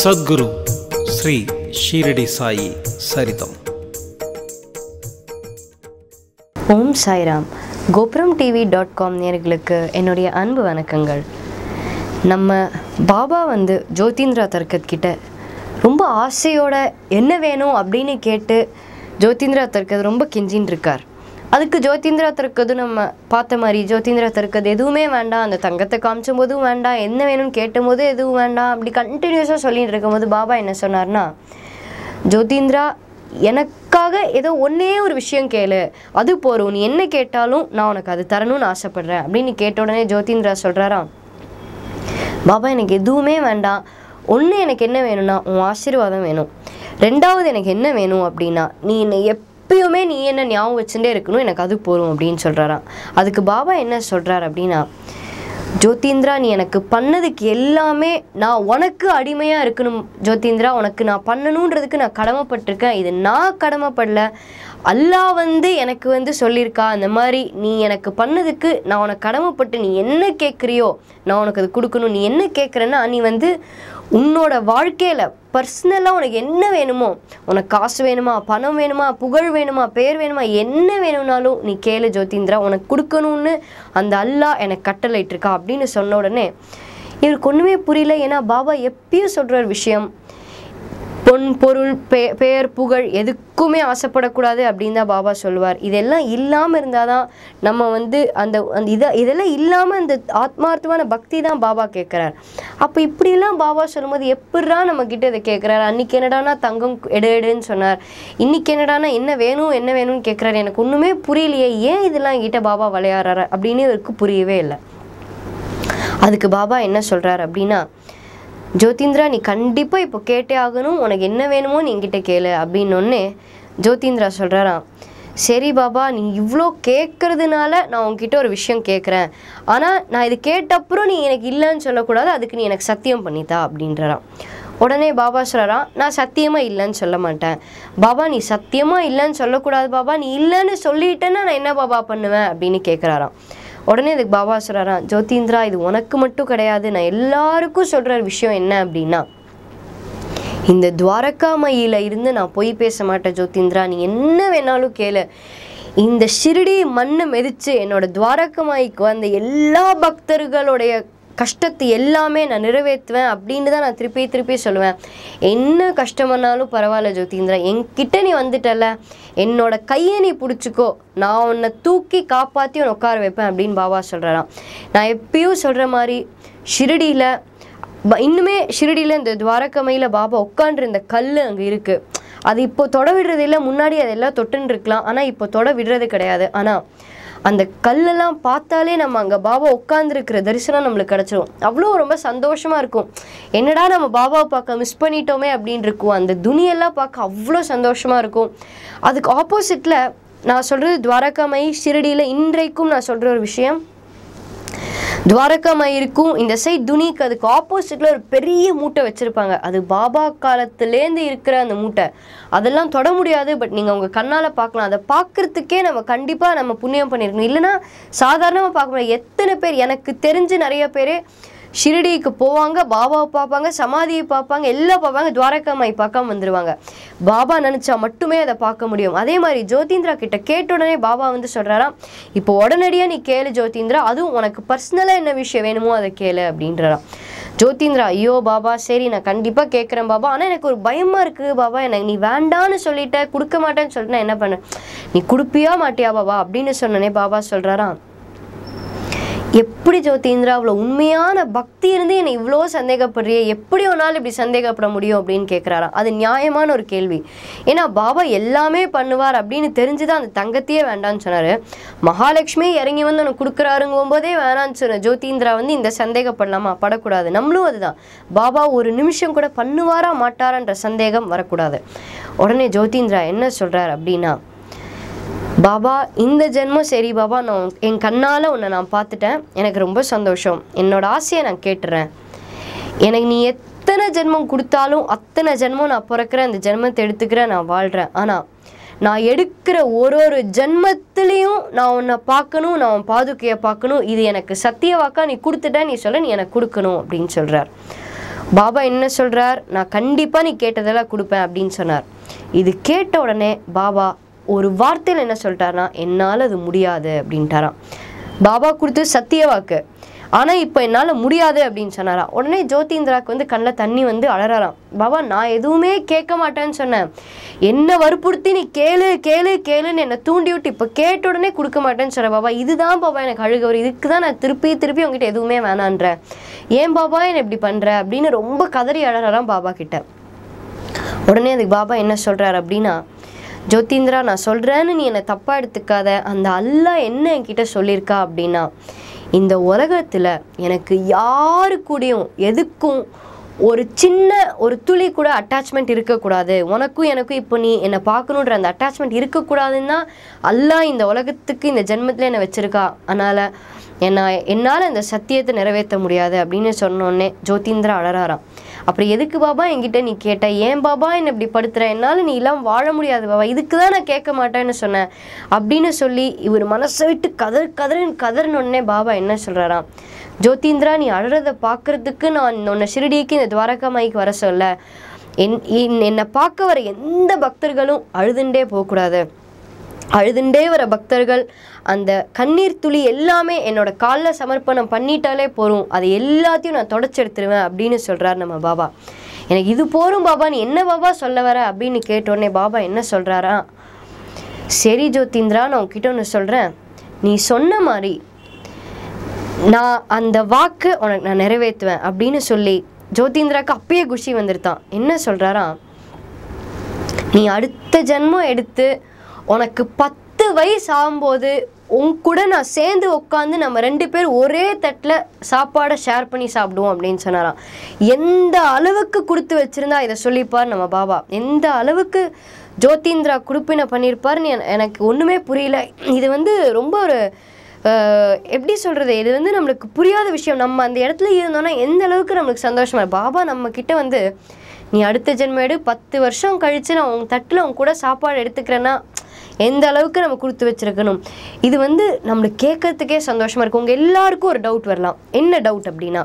సద్గురు శ్రీ షీరడి సాయి సరితం ஓம் சாய்ராம் கோபுரம் TV dot com நேர்களுக்கு என்னுடைய அன்பு வணக்கங்கள் நம்ம பாபா வந்து ஜோதிந்திரா தர்கத் கிட்ட ரொம்ப ஆசையோட என்ன வேணும் அப்படின்னு கேட்டு ஜோதிந்திரா தர்கத் ரொம்ப கெஞ்சின்னு இருக்கார் அதுக்கு ஜோதிந்திரா தர்கதும் நம்ம பார்த்த மாதிரி ஜோதிந்திரா தர்கத் எதுவுமே வேண்டாம் அந்த தங்கத்தை காமிச்சும் போதும் வேண்டாம் என்ன வேணும்னு கேட்டும் போது எதுவும் வேண்டாம் அப்படி கண்டினியூஸாக சொல்லிட்டு இருக்கும்போது பாபா என்ன சொன்னார்னா ஜோதிந்திரா எனக்காக ஏதோ ஒன்றே ஒரு விஷயம் கேளு அது போதும் நீ என்ன கேட்டாலும் நான் உனக்கு அது தரணும்னு ஆசைப்படுறேன் அப்படின்னு கேட்ட உடனே ஜோதிந்திரா சொல்கிறாராம் பாபா எனக்கு எதுவுமே வேண்டாம் ஒன்று எனக்கு என்ன வேணும்னா உன் ஆசீர்வாதம் வேணும் ரெண்டாவது எனக்கு என்ன வேணும் அப்படின்னா நீ என்னை எப்பயுமே நீ என்ன ஞாபகம் வச்சுட்டே இருக்கணும் எனக்கு அது போதும் அப்படின்னு சொல்கிறாராம் அதுக்கு பாபா என்ன சொல்கிறார் அப்படின்னா ஜோதிந்திரா நீ எனக்கு பண்ணதுக்கு எல்லாமே நான் உனக்கு அடிமையாக இருக்கணும் ஜோதிந்திரா உனக்கு நான் பண்ணணுன்றதுக்கு நான் கடமைப்பட்டிருக்கேன் இது நான் கடமைப்படல அல்லாஹ் வந்து எனக்கு வந்து சொல்லியிருக்கா அந்த மாதிரி நீ எனக்கு பண்ணதுக்கு நான் உனக்கு கடமைப்பட்டு நீ என்ன கேட்குறியோ நான் உனக்கு அது கொடுக்கணும் நீ என்ன கேட்குறேன்னா நீ வந்து உன்னோட வாழ்க்கையில் பர்சனலாக உனக்கு என்ன வேணுமோ உனக்கு காசு வேணுமா பணம் வேணுமா புகழ் வேணுமா பேர் வேணுமா என்ன வேணும்னாலும் நீ கேளு ஜோதிந்திரா உனக்கு கொடுக்கணும்னு அந்த அல்லாஹ் எனக்கு கட்டளையிட்டிருக்கா அப்படின்னு சொன்ன உடனே இவருக்கு ஒன்றுமே புரியல ஏன்னா பாபா எப்பயும் சொல்கிற ஒரு விஷயம் பொன் பொருள் பே பெயர் புகழ் எதுக்குமே ஆசைப்படக்கூடாது அப்படின்னு தான் பாபா சொல்லுவார் இதெல்லாம் இல்லாமல் இருந்தால் தான் நம்ம வந்து அந்த அந்த இதை இதெல்லாம் இல்லாமல் அந்த ஆத்மார்த்தமான பக்தி தான் பாபா கேட்குறார் அப்போ இப்படியெல்லாம் பாபா சொல்லும்போது எப்படிரா நம்ம கிட்ட இதை கேட்குறாரு அன்னைக்கு என்னடானா தங்கம் எடு எடுன்னு சொன்னார் இன்னைக்கு என்னடானா என்ன வேணும் என்ன வேணும்னு கேட்குறாரு எனக்கு ஒன்றுமே புரியலையே ஏன் இதெல்லாம் என்கிட்ட பாபா விளையாடுறாரு அப்படின்னு இவருக்கு புரியவே இல்லை அதுக்கு பாபா என்ன சொல்கிறார் அப்படின்னா ஜோதிந்திரா நீ கண்டிப்பாக இப்போ கேட்டே ஆகணும் உனக்கு என்ன வேணுமோ நீ என்கிட்ட கேளு அப்படின்னொன்னே ஜோதிந்திரா சொல்கிறாராம் சரி பாபா நீ இவ்வளோ கேட்கறதுனால நான் உன்கிட்ட ஒரு விஷயம் கேட்குறேன் ஆனால் நான் இது கேட்டப்புறம் நீ எனக்கு இல்லைன்னு சொல்லக்கூடாது அதுக்கு நீ எனக்கு சத்தியம் பண்ணித்தா அப்படின்றாராம் உடனே பாபா சொல்கிறாராம் நான் சத்தியமாக இல்லைன்னு சொல்ல மாட்டேன் பாபா நீ சத்தியமாக இல்லைன்னு சொல்லக்கூடாது பாபா நீ இல்லைன்னு சொல்லிட்டேன்னா நான் என்ன பாபா பண்ணுவேன் அப்படின்னு கேட்குறாராம் உடனே இதுக்கு பாபா சொல்கிறாராம் ஜோதிந்திரா இது உனக்கு மட்டும் கிடையாது நான் எல்லாருக்கும் சொல்கிற விஷயம் என்ன அப்படின்னா இந்த துவாரகாமயில இருந்து நான் பொய் பேச மாட்டேன் ஜோதிந்திரா நீ என்ன வேணாலும் கேளு இந்த ஷிரடி மண்ணை மிதிச்சு என்னோட துவாரகமாய்க்கு வந்த எல்லா பக்தர்களுடைய கஷ்டத்தை எல்லாமே நான் நிறைவேற்றுவேன் அப்படின்னு தான் நான் திருப்பி திருப்பி சொல்லுவேன் என்ன கஷ்டமானாலும் பரவாயில்ல ஜோதிந்திரா என்கிட்ட நீ வந்துட்டல என்னோட கையை நீ பிடிச்சிக்கோ நான் உன்னை தூக்கி காப்பாற்றி உன்னை உட்கார வைப்பேன் அப்படின்னு பாபா சொல்கிறாராம் நான் எப்பயும் சொல்கிற மாதிரி ஷிரடியில் ப- இன்னுமே ஷிரடியில் இந்த துவாரகமையில் பாபா உட்காண்டிருந்த கல் அங்கே இருக்குது அது இப்போ தொட விடுறது இல்லை முன்னாடி அதெல்லாம் தொட்டுன்னு இருக்கலாம் ஆனால் இப்போ தொட விடுறது கிடையாது ஆனால் அந்த கல்லெல்லாம் பார்த்தாலே நம்ம அங்கே பாபா உட்காந்துருக்கிற தரிசனம் நம்மளுக்கு கிடச்சிரும் அவ்வளோ ரொம்ப சந்தோஷமாக இருக்கும் என்னடா நம்ம பாபாவை பார்க்க மிஸ் பண்ணிட்டோமே அப்படின்னு இருக்கும் அந்த துணியெல்லாம் பார்க்க அவ்வளோ சந்தோஷமாக இருக்கும் அதுக்கு ஆப்போசிட்டில் நான் சொல்கிறது துவாரகாமை ஷிரடியில் இன்றைக்கும் நான் சொல்கிற ஒரு விஷயம் துவாரகாமாய் இருக்கும் இந்த சைட் துணிக்கு அதுக்கு ஆப்போசிட்ல ஒரு பெரிய மூட்டை வச்சிருப்பாங்க அது பாபா காலத்துலேருந்து இருக்கிற அந்த மூட்டை அதெல்லாம் தொட முடியாது பட் நீங்கள் உங்கள் கண்ணால் பார்க்கலாம் அதை பார்க்கறதுக்கே நம்ம கண்டிப்பாக நம்ம புண்ணியம் பண்ணியிருக்கணும் இல்லைன்னா சாதாரணமாக பார்க்க முடியாது எத்தனை பேர் எனக்கு தெரிஞ்சு நிறைய பேர் ஷிரடிக்கு போவாங்க பாபாவை பார்ப்பாங்க சமாதியை பார்ப்பாங்க எல்லாம் பார்ப்பாங்க துவாரகாமாய் பார்க்காம வந்துடுவாங்க பாபா நினச்சா மட்டுமே அதை பார்க்க முடியும் அதே மாதிரி ஜோதிந்திரா கிட்ட கேட்ட உடனே பாபா வந்து சொல்கிறாராம் இப்போ உடனடியாக நீ கேளு ஜோதிந்திரா அதுவும் உனக்கு பர்சனலாக என்ன விஷயம் வேணுமோ அதை கேளு அப்படின்றாராம் ஜோதிந்திரா ஐயோ பாபா சரி நான் கண்டிப்பாக கேட்குறேன் பாபா ஆனால் எனக்கு ஒரு பயமாக இருக்குது பாபா எனக்கு நீ வேண்டான்னு சொல்லிட்ட கொடுக்க மாட்டேன்னு சொல்லிட்டு நான் என்ன பண்ணேன் நீ கொடுப்பியா மாட்டியா பாபா அப்படின்னு சொன்னனே பாபா சொல்கிறாராம் எப்படி ஜோதிந்திரா அவ்வளோ உண்மையான பக்தி இருந்து என்னை இவ்வளோ சந்தேகப்படுறியே எப்படி உன்னால் இப்படி சந்தேகப்பட முடியும் அப்படின்னு கேட்குறாராம் அது நியாயமான ஒரு கேள்வி ஏன்னா பாபா எல்லாமே பண்ணுவார் அப்படின்னு தெரிஞ்சுதான் அந்த தங்கத்தையே வேண்டான்னு சொன்னார் மகாலட்சுமி இறங்கி வந்து உனக்கு கொடுக்குறாருங்கும் போதே வேணான்னு சொன்ன ஜோதிந்திரா வந்து இந்த சந்தேகப்படலாமா படக்கூடாது நம்மளும் அதுதான் பாபா ஒரு நிமிஷம் கூட பண்ணுவாரா மாட்டாரான்ற சந்தேகம் வரக்கூடாது உடனே ஜோதிந்திரா என்ன சொல்கிறார் அப்படின்னா பாபா இந்த ஜென்மம் சரி பாபா நான் என் கண்ணால் உன்னை நான் பார்த்துட்டேன் எனக்கு ரொம்ப சந்தோஷம் என்னோட ஆசையை நான் கேட்டுறேன் எனக்கு நீ எத்தனை ஜென்மம் கொடுத்தாலும் அத்தனை ஜென்மம் நான் பிறக்கிறேன் அந்த ஜென்மத்தை எடுத்துக்கிறேன் நான் வாழ்கிறேன் ஆனால் நான் எடுக்கிற ஒரு ஒரு ஜென்மத்திலையும் நான் உன்னை பார்க்கணும் நான் உன் பாதுகையை பார்க்கணும் இது எனக்கு சத்திய வாக்கா நீ கொடுத்துட்ட நீ சொல்ல நீ எனக்கு கொடுக்கணும் அப்படின்னு சொல்கிறார் பாபா என்ன சொல்றார் நான் கண்டிப்பா நீ கேட்டதெல்லாம் கொடுப்பேன் அப்படின்னு சொன்னார் இது கேட்ட உடனே பாபா ஒரு வார்த்தையில் என்ன சொல்லிட்டாருன்னா என்னால் அது முடியாது அப்படின்ட்டாராம் பாபா கொடுத்து சத்திய வாக்கு ஆனால் இப்போ என்னால் முடியாது அப்படின்னு சொன்னாராம் உடனே ஜோதிந்திராக்கு வந்து கண்ணில் தண்ணி வந்து அழறாராம் பாபா நான் எதுவுமே கேட்க மாட்டேன்னு சொன்னேன் என்ன வற்புறுத்தி நீ கேளு கேளு கேளுன்னு என்னை தூண்டி விட்டு இப்போ கேட்ட உடனே கொடுக்க மாட்டேன்னு சொல்கிறேன் பாபா இதுதான் பாபா எனக்கு அழுக வரும் இதுக்கு தான் நான் திருப்பி திருப்பி உங்ககிட்ட எதுவுமே வேணான்றேன் ஏன் பாபா என்ன இப்படி பண்ணுற அப்படின்னு ரொம்ப கதறி அழறாராம் பாபா கிட்ட உடனே அதுக்கு பாபா என்ன சொல்றாரு அப்படின்னா ஜோதிந்திரா நான் சொல்றேன்னு நீ என்னை தப்பா எடுத்துக்காத அந்த அல்லாஹ் என்ன என்கிட்ட சொல்லியிருக்கா அப்படின்னா இந்த உலகத்துல எனக்கு யாரு கூடயும் எதுக்கும் ஒரு சின்ன ஒரு துளி கூட அட்டாச்மெண்ட் இருக்கக்கூடாது உனக்கும் எனக்கும் இப்போ நீ என்னை பார்க்கணுன்ற அந்த அட்டாச்மெண்ட் இருக்கக்கூடாதுன்னு தான் அல்லாஹ் இந்த உலகத்துக்கு இந்த ஜென்மத்தில் என்னை வச்சிருக்கா அதனால் என்ன என்னால் இந்த சத்தியத்தை நிறைவேற்ற முடியாது அப்படின்னு சொன்னோடனே ஜோதிந்திரா அழறாராம் அப்புறம் எதுக்கு பாபா என்கிட்ட நீ கேட்ட ஏன் பாபா என்னை இப்படி படுத்துற என்னால் நீ எல்லாம் வாழ முடியாது பாபா இதுக்கு தான் நான் கேட்க மாட்டேன்னு சொன்னேன் அப்படின்னு சொல்லி இவர் மனசை விட்டு கதறு கதறுன்னு கதறினோடனே பாபா என்ன சொல்கிறாராம் ஜோதிந்திரா நீ அழறதை பார்க்கறதுக்கு நான் உன்னை ஷிரடிக்கு இந்த துவாரகா மாய்க்கு வர சொல்ல என் என்- என்னை பார்க்க வர எந்த பக்தர்களும் அழுதுண்டே போகக்கூடாது அழுதுண்டே வர பக்தர்கள் அந்த கண்ணீர் துளி எல்லாமே என்னோட காலில் சமர்ப்பணம் பண்ணிட்டாலே போதும் அது எல்லாத்தையும் நான் தொடச்சி எடுத்துருவேன் அப்படின்னு சொல்றார் நம்ம பாபா எனக்கு இது போரும் பாபா நீ என்ன பாபா சொல்ல வர அப்படின்னு கேட்டோடனே பாபா என்ன சொல்றாரா சரி ஜோதிந்திரா நான் உன்கிட்ட ஒன்று சொல்கிறேன் நீ சொன்ன மாதிரி நான் அந்த வாக்கு உனக்கு நான் நிறைவேற்றுவேன் அப்படின்னு சொல்லி ஜோதிந்திராக்கு அப்பயே குஷி வந்துருத்தான் என்ன சொல்றாரா நீ அடுத்த ஜென்மம் எடுத்து உனக்கு பத்து வயசு ஆகும்போது உன் கூட நான் சேர்ந்து உட்காந்து நம்ம ரெண்டு பேர் ஒரே தட்டில் சாப்பாடை ஷேர் பண்ணி சாப்பிடுவோம் அப்படின்னு சொன்னாராம் எந்த அளவுக்கு கொடுத்து வச்சிருந்தா இதை சொல்லிப்பார் நம்ம பாபா எந்த அளவுக்கு ஜோதிந்திரா குடுப்பினை பண்ணியிருப்பாருன்னு என- எனக்கு ஒன்றுமே புரியல இது வந்து ரொம்ப ஒரு அஹ், எப்படி சொல்கிறது இது வந்து நம்மளுக்கு புரியாத விஷயம் நம்ம அந்த இடத்துல இருந்தோம்னா எந்த அளவுக்கு நம்மளுக்கு சந்தோஷமா இருக்கு. பாபா நம்ம கிட்ட வந்து நீ அடுத்த ஜென்மம் எடு பத்து வருஷம் கழிச்சு நான் உன் தட்டில் உன் கூட சாப்பாடு எடுத்துக்கிறேன்னா எந்த அளவுக்கு நம்ம கொடுத்து வச்சிருக்கணும் இது வந்து நம்மளுக்கு கேட்கறதுக்கே சந்தோஷமா இருக்கு உங்க எல்லாருக்கும் ஒரு டவுட் வரலாம் என்ன டவுட் அப்படின்னா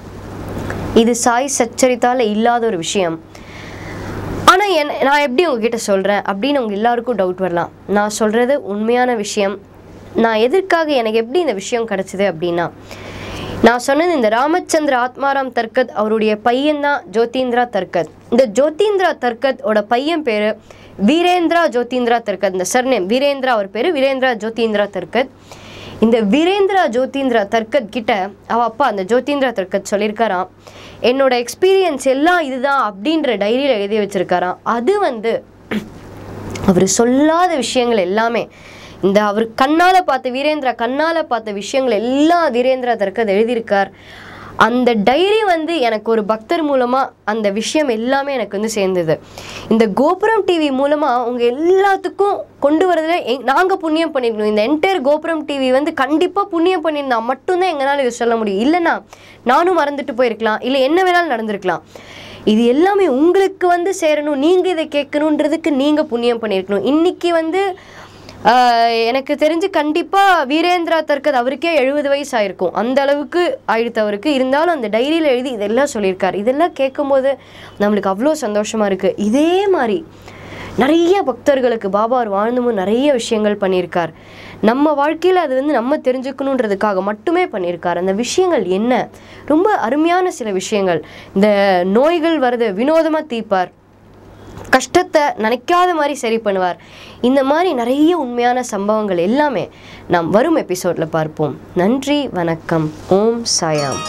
இது சாய் சச்சரித்தால இல்லாத ஒரு விஷயம் ஆனால் என் நான் எப்படி உங்ககிட்ட சொல்கிறேன் அப்படின்னு உங்க எல்லாருக்கும் டவுட் வரலாம் நான் சொல்கிறது உண்மையான விஷயம் நான் எதற்காக எனக்கு எப்படி இந்த விஷயம் கிடச்சிது அப்படின்னா நான் சொன்னது இந்த ராமச்சந்திர ஆத்மாராம் தர்கத் அவருடைய பையன்தான் ஜோதீந்திரா தர்கத் இந்த ஜோதீந்திரா தர்கத் ஓட பையன் பேர் வீரேந்திரா ஜோதீந்திரா தர்கத் இந்த சர்நேம் வீரேந்திரா அவர் பேர் வீரேந்திரா ஜோதீந்திரா தர்கத் இந்த வீரேந்திரா ஜோதீந்திரா தர்கத் கிட்ட அவ அப்பா அந்த ஜோதீந்திரா தர்கத் சொல்லியிருக்காராம் என்னோட எக்ஸ்பீரியன்ஸ் எல்லாம் இதுதான் அப்படின்ற டைரியில் எழுதி வச்சிருக்காராம் அது வந்து அவர் சொல்லாத விஷயங்கள் எல்லாமே இந்த அவர் கண்ணால் பார்த்த வீரேந்திரா கண்ணால் பார்த்த விஷயங்கள் எல்லாம் வீரேந்திரா தர்கத் எழுதியிருக்கார் அந்த டைரி வந்து எனக்கு ஒரு பக்தர் மூலமாக அந்த விஷயம் எல்லாமே எனக்கு வந்து சேர்ந்தது இந்த கோபுரம் டிவி மூலமாக உங்கள் எல்லாத்துக்கும் கொண்டு வரதுல எங் நாங்கள் புண்ணியம் பண்ணியிருக்கணும் இந்த என்டையர் கோபுரம் டிவி வந்து கண்டிப்பாக புண்ணியம் பண்ணியிருந்தா மட்டும்தான் எங்களால் இது சொல்ல முடியும் இல்லைன்னா நானும் மறந்துட்டு போயிருக்கலாம் இல்லை என்ன வேணாலும் நடந்திருக்கலாம் இது எல்லாமே உங்களுக்கு வந்து சேரணும் நீங்கள் இதை கேட்கணுன்றதுக்கு நீங்கள் புண்ணியம் பண்ணியிருக்கணும் இன்னைக்கு வந்து ஆஹ், எனக்கு தெரிஞ்சு கண்டிப்பாக வீரேந்திரா தர்கத் அவருக்கே எழுபது வயசு ஆயிருக்கும் அந்த அளவுக்கு ஆயிடுத்து அவருக்கு இருந்தாலும் அந்த டைரியில் எழுதி இதெல்லாம் சொல்லியிருக்காரு இதெல்லாம் கேட்கும்போது நம்மளுக்கு அவ்வளோ சந்தோஷமாக இருக்குது இதே மாதிரி நிறைய பக்தர்களுக்கு பாபா அவர் வாழ்ந்துமும் நிறைய விஷயங்கள் பண்ணியிருக்கார் நம்ம வாழ்க்கையில் அது வந்து நம்ம தெரிஞ்சுக்கணுன்றதுக்காக மட்டுமே பண்ணியிருக்கார் அந்த விஷயங்கள் என்ன ரொம்ப அருமையான சில விஷயங்கள் இந்த நோய்கள் வரது வினோதமாக தீர்ப்பார் கஷ்டத்தை நினைக்காத மாதிரி சரி பண்ணுவார் இந்த மாதிரி நிறைய உண்மையான சம்பவங்கள் எல்லாமே நாம் வரும் எபிசோடில் பார்ப்போம் நன்றி வணக்கம் ஓம் சாயாம்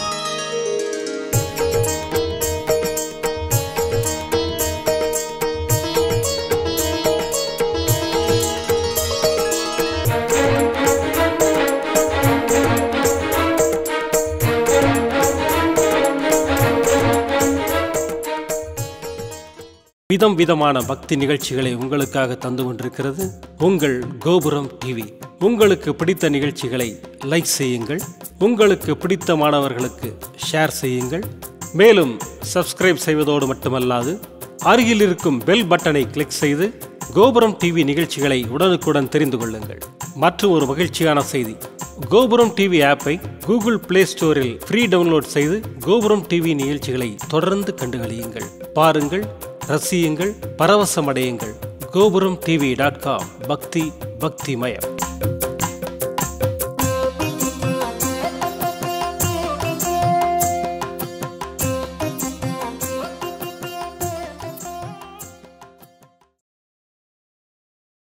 விதம் விதமான பக்தி நிகழ்ச்சிகளை உங்களுக்காக தந்து கொண்டிருக்கிறது உங்கள் கோபுரம் டிவி உங்களுக்கு பிடித்த நிகழ்ச்சிகளை லைக் செய்யுங்கள் உங்களுக்கு பிடித்த மாணவர்களுக்கு ஷேர் செய்யுங்கள் மேலும் சப்ஸ்கிரைப் செய்வதோடு மட்டுமல்லாது அருகில் இருக்கும் பெல் பட்டனை கிளிக் செய்து கோபுரம் டிவி நிகழ்ச்சிகளை உடனுக்குடன் தெரிந்து கொள்ளுங்கள் மற்றும் ஒரு மகிழ்ச்சியான செய்தி கோபுரம் டிவி ஆப்பை கூகுள் பிளே ஸ்டோரில் ஃப்ரீ டவுன்லோட் செய்து கோபுரம் டிவி நிகழ்ச்சிகளை தொடர்ந்து கண்டுகளியுங்கள் பாருங்கள் ரசியுங்கள் பரவசமடையுங்கள் கோபுரம் டிவி டாட் காம் பக்தி பக்திமயம்